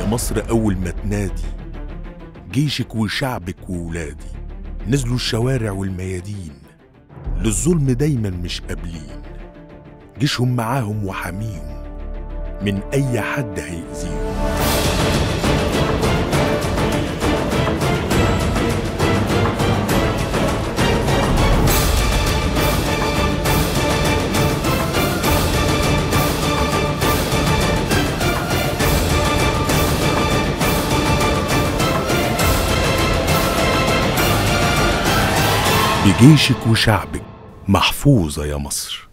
مصر أول ما تنادي جيشك وشعبك وولادي نزلوا الشوارع والميادين للظلم دايما مش قابلين جيشهم معاهم وحاميهم من أي حد هيأذيهم بجيشك وشعبك محفوظة يا مصر